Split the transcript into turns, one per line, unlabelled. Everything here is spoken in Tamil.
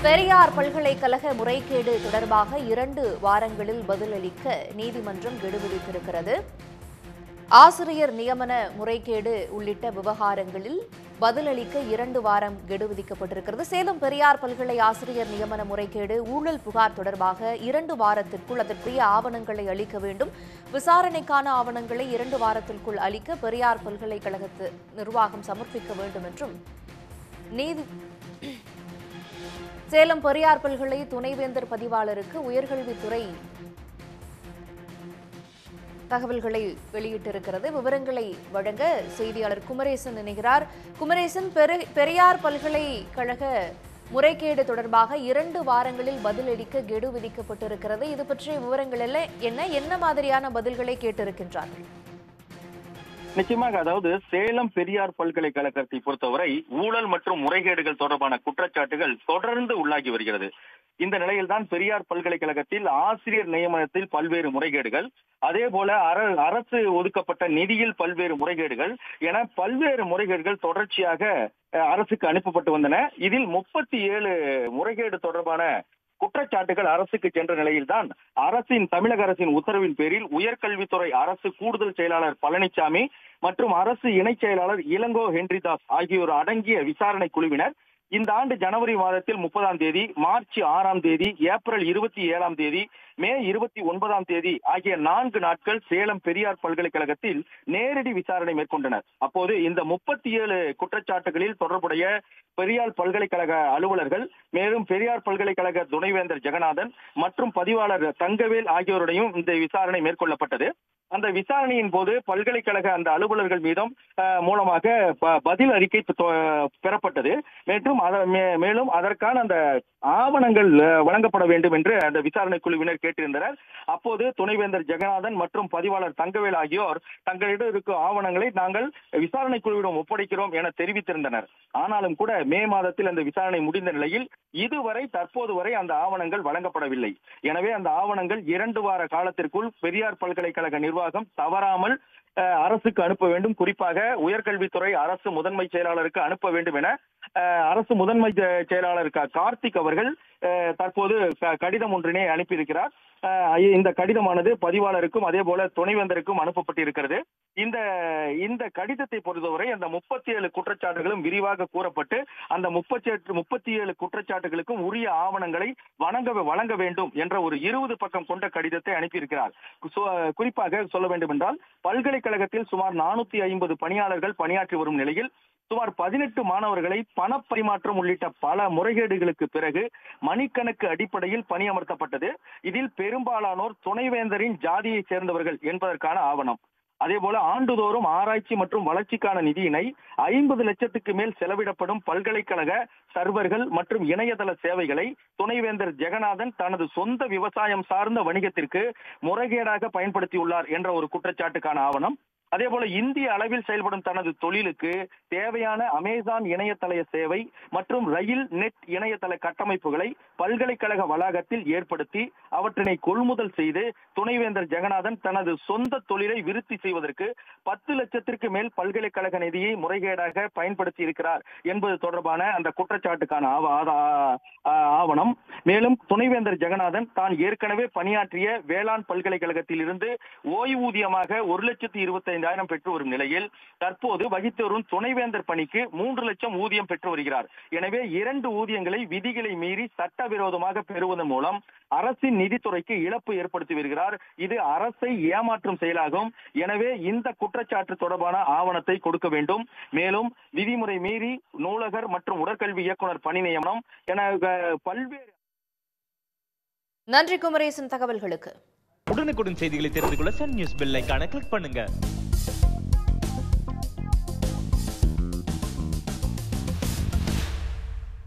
பெரியார் பல்கலைக்கழக முறைகேடு தொடர்பாக இரண்டு வாரங்களில் பதிலளிக்க நீதிமன்றம் கெடு விதித்திருக்கிறது ஆசிரியர் நியமன முறைகேடு உள்ளிட்ட விவகாரங்களில் பதிலளிக்க இரண்டு வாரம் கெடு விதிக்கப்பட்டிருக்கிறது சேலம் பெரியார் பல்கலை ஆசிரியர் நியமன முறைகேடு ஊழல் புகார் தொடர்பாக இரண்டு வாரத்திற்குள் அதற்குரிய ஆவணங்களை அளிக்க வேண்டும் விசாரணைக்கான ஆவணங்களை இரண்டு வாரத்திற்குள் அளிக்க பெரியார் பல்கலைக்கழகத்து நிர்வாகம் சமர்ப்பிக்க வேண்டும் என்றும் நீதி சேலம் பெரியார் பல்கலை துணைவேந்தர் பதிவாளருக்கு உயர்கல்வித்துறை தகவல்களை வெளியிட்டிருக்கிறது விவரங்களை வழங்க செய்தியாளர் குமரேசன் இணைகிறார் குமரேசன் பெரு- பெரியார் பல்கலைக்கழக முறைகேடு தொடர்பாக இரண்டு வாரங்களில் பதிலளிக்க கெடு விதிக்கப்பட்டிருக்கிறது இது பற்றிய விவரங்கள் எல்லாம் என்ன என்ன மாதிரியான பதில்களை கேட்டிருக்கின்றார்கள்
நிச்சயமாக அதாவது சேலம் பெரியார் பல்கலைக்கழகத்தை பொறுத்தவரை ஊழல் மற்றும் முறைகேடுகள் தொடர்பான குற்றச்சாட்டுகள் தொடர்ந்து உள்ளாகி வருகிறது இந்த நிலையில்தான் பெரியார் பல்கலைக்கழகத்தில் ஆசிரியர் நியமனத்தில் பல்வேறு முறைகேடுகள் அதே போல அர- அரசு ஒதுக்கப்பட்ட நிதியில் பல்வேறு முறைகேடுகள் என பல்வேறு முறைகேடுகள் தொடர்ச்சியாக அஹ், அரசுக்கு அனுப்பப்பட்டு வந்தன இதில் முப்பத்தி ஏழு முறைகேடு தொடர்பான குற்றச்சாட்டுகள் அரசுக்கு சென்ற நிலையில்தான் அரசின் தமிழக அரசின் உத்தரவின் பேரில் உயர்கல்வித்துறை அரசு கூடுதல் செயலாளர் பழனிசாமி மற்றும் அரசு இணைச் செயலாளர் இளங்கோ ஹென்ரிதாஸ் ஆகியோர் அடங்கிய விசாரணை குழுவினர் இந்த ஆண்டு ஜனவரி மாதத்தில் முப்பதாம் தேதி மார்ச் ஆறாம் தேதி ஏப்ரல் இருபத்தி ஏழாம் தேதி மே இருபத்தி ஒன்பதாம் தேதி ஆகிய நான்கு நாட்கள் சேலம் பெரியார் பல்கலைக்கழகத்தில் நேரடி விசாரணை மேற்கொண்டனர் அப்போது இந்த முப்பத்தி ஏழு குற்றச்சாட்டுகளில் தொடர்புடைய பெரியார் பல்கலைக்கழக அலுவலர்கள் மேலும் பெரியார் பல்கலைக்கழக துணைவேந்தர் ஜெகநாதன் மற்றும் பதிவாளர் தங்கவேல் ஆகியோருடையும் இந்த விசாரணை மேற்கொள்ளப்பட்டது அந்த விசாரணையின் போது பல்கலைக்கழக அந்த அலுவலர்கள் மீதும் அஹ், மூலமாக ப- பதில் அறிக்கை தொ- பெறப்பட்டது மற்றும் அத- மே- மேலும் அதற்கான அந்த ஆவணங்கள் அஹ், வழங்கப்பட வேண்டும் என்று அந்த விசாரணை குழுவினர் கேட்டிருந்தனர் அப்போது துணைவேந்தர் ஜெகநாதன் மற்றும் பதிவாளர் தங்கவேல் ஆகியோர் தங்களிடம் இருக்கும் ஆவணங்களை நாங்கள் விசாரணை குழுவிடம் ஒப்படைக்கிறோம் என தெரிவித்திருந்தனர் ஆனாலும் கூட மே மாதத்தில் அந்த விசாரணை முடிந்த நிலையில் இதுவரை தற்போது வரை அந்த ஆவணங்கள் வழங்கப்படவில்லை எனவே அந்த ஆவணங்கள் இரண்டு வார காலத்திற்குள் பெரியார் பல்கலைக்கழக நிர்வாகம் தவறாமல் அஹ், அரசுக்கு அனுப்ப வேண்டும் குறிப்பாக உயர்கல்வித்துறை அரசு முதன்மை செயலாளருக்கு அனுப்ப வேண்டும் என அஹ், அரசு முதன்மை செ- செயலாளர் க- கார்த்திக் அவர்கள் அஹ், தற்போது க- கடிதம் ஒன்றினை அனுப்பியிருக்கிறார் அஹ், இந்த கடிதமானது பதிவாளருக்கும் அதே போல துணைவேந்தருக்கும் அனுப்பப்பட்டிருக்கிறது இந்த இந்த கடிதத்தை பொறுத்தவரை அந்த முப்பத்தி ஏழு குற்றச்சாட்டுகளும் விரிவாக கூறப்பட்டு அந்த முப்பத்தி எட்டு முப்பத்தி ஏழு குற்றச்சாட்டுகளுக்கும் உரிய ஆவணங்களை வழங்க வழங்க வேண்டும் என்ற ஒரு இருபது பக்கம் கொண்ட கடிதத்தை அனுப்பியிருக்கிறார் சு- குறிப்பாக சொல்ல வேண்டும் என்றால் பல்கலைக்கழகத்தில் சுமார் நானூத்தி ஐம்பது பணியாளர்கள் பணியாற்றி வரும் நிலையில் சுமார் பதினெட்டு மாணவர்களை பணப்பரிமாற்றம் உள்ளிட்ட பல முறைகேடுகளுக்கு பிறகு மணிக்கணக்கு அடிப்படையில் பணியமர்த்தப்பட்டது இதில் பெரும்பாலானோர் துணைவேந்தரின் ஜாதியை சேர்ந்தவர்கள் என்பதற்கான ஆவணம் அதே போல ஆண்டுதோறும் ஆராய்ச்சி மற்றும் வளர்ச்சிக்கான நிதியினை ஐம்பது லட்சத்துக்கு மேல் செலவிடப்படும் பல்கலைக்கழக சர்வர்கள் மற்றும் இணையதள சேவைகளை துணைவேந்தர் ஜெகநாதன் தனது சொந்த விவசாயம் சார்ந்த வணிகத்திற்கு முறைகேடாக பயன்படுத்தியுள்ளார் என்ற ஒரு குற்றச்சாட்டுக்கான ஆவணம் அதே போல இந்திய அளவில் செயல்படும் தனது தொழிலுக்கு தேவையான அமேசான் இணையதள சேவை மற்றும் ரயில் நெட் இணையதள கட்டமைப்புகளை பல்கலைக்கழக வளாகத்தில் ஏற்படுத்தி அவற்றினை கொள்முதல் செய்து துணைவேந்தர் ஜெகநாதன் தனது சொந்த தொழிலை விருத்தி செய்வதற்கு பத்து லட்சத்திற்கு மேல் பல்கலைக்கழக நிதியை முறைகேடாக பயன்படுத்தி இருக்கிறார் என்பது தொடர்பான அந்த குற்றச்சாட்டுக்கான ஆவ- ஆதா- ஆ- ஆவணம் மேலும் துணைவேந்தர் ஜெகநாதன் தான் ஏற்கனவே பணியாற்றிய வேளாண் பல்கலைக்கழகத்தில் இருந்து ஓய்வூதியமாக ஒரு லட்சத்தி இருபத்தி ஐந்தாயிரம் பெற்று வரும் நிலையில் தற்போது வகித்து வரும் துணைவேந்தர் பணிக்கு மூன்று லட்சம் ஊதியம் பெற்று வருகிறார் எனவே இரண்டு ஊதியங்களை விதிகளை மீறி சட்டவிரோதமாக பெறுவதன் மூலம் அரசின் நிதித்துறைக்கு இழப்பு ஏற்படுத்தி வருகிறார் இது அரசை ஏமாற்றும் செயலாகும் எனவே இந்த குற்றச்சாட்டு தொடர்பான ஆவணத்தை கொடுக்க வேண்டும் மேலும் விதிமுறை மீறி நூலகர் மற்றும் உடற்கல்வி இயக்குனர் பணி நியமனம் என அஹ், பல்வேறு
நன்றி குமரேசன் தகவல்களுக்கு
உடனுக்குடன் செய்திகளை தெரிந்து கொள்ள சன் நியூஸ் பெல் ஐகானை கிளிக் பண்ணுங்க